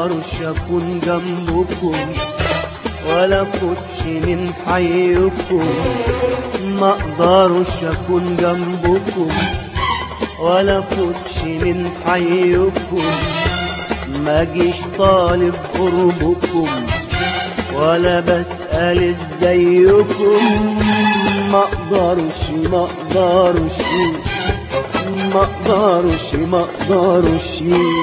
اقدرش اكون جنبكم ولا فوتش من حيكم ما اقدرش اكون جنبكم ولا فوتش من حيكم ما جيش طالب قربكم ولا بسأل ازيكم ما اقدرش ما اقدرش ما اقدرش ما اقدرش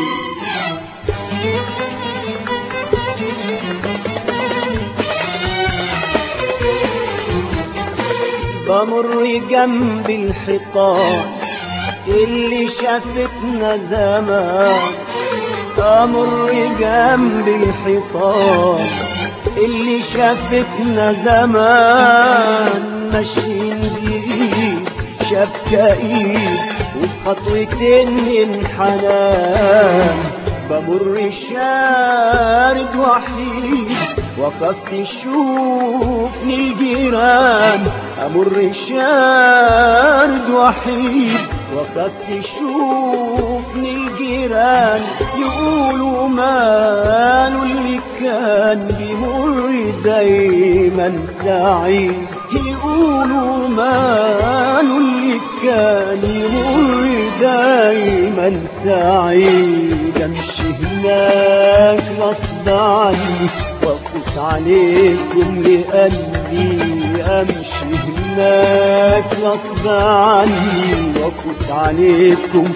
بمر جنب الحيطان اللي شافتنا زمان امر جنب الحيطان اللي شافتنا زمان ماشيين بايد شبكة ايد وخطوتين من حنان بمر الشارد وحيد وقفت تشوفني الجيران امر الشارد وحيد وقفت تشوفني الجيران يقولوا ماله اللي كان بيمر دايما سعيد يقولوا ماله اللي كان يمر دايما سعيد امشي هناك غصب عني وافوت عليكم لقلبي امشي هناك غصب عني وافوت عليكم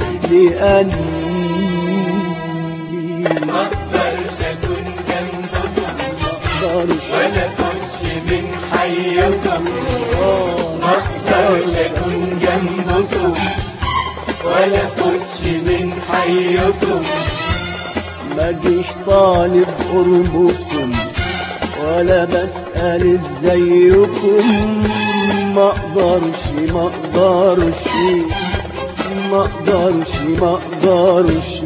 لقلبي ما اقدرش اكون جنبكم مقدرش ولا اكونش من حيكم ما اقدرش اكون جنبكم ولا اكونش من حيكم ما جيش طالب قربكم ولا بسأل ازيكم ما اقدرش ما اقدرش ما اقدرش ما اقدرش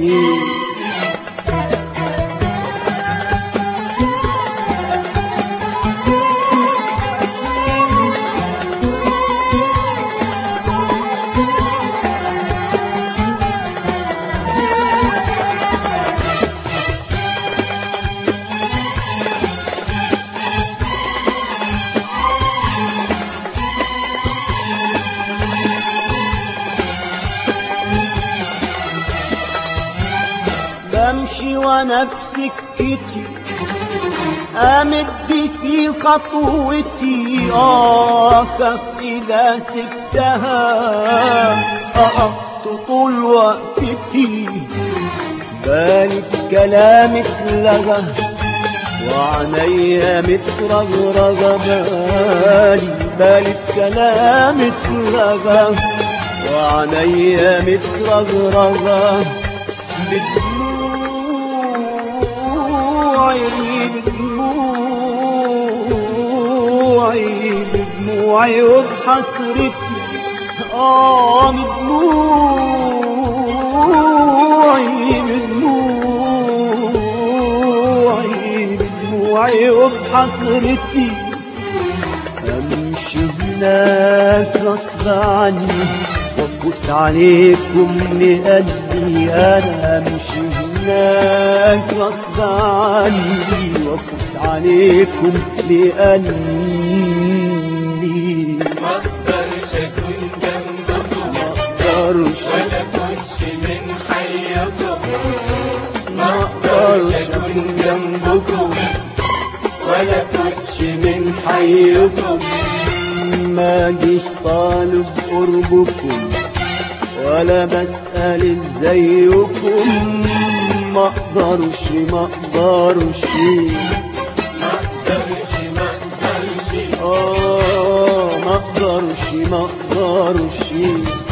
بمشي وانا بسكتي امد في خطوتي اه خاف اذا سبتها اقف طول وقفتي بالي كلامك لغى وعنيا مترغرغة بالي بالي كلامك لغى وعنيا مترغرغة بدموعي بدموعي بدموعي وبحسرتي اه بدموعي بدموعي بدموعي وبحسرتي امشي هناك غصب عني وافوت عليكم لقلبي انا امشي هناك غصب عني وافوت عليكم لقلبي ما اقدرش اكون جنبكم ما اقدرش ولا اكونش من حيكم ما اقدرش اكون جنبكم ولا اكونش من حيكم ما جيش طالب قربكم ولا بسأل ازيكم ما اقدرش ما اقدرش ما اقدرش ما اقدرش اه ما اقدرش ما اقدرش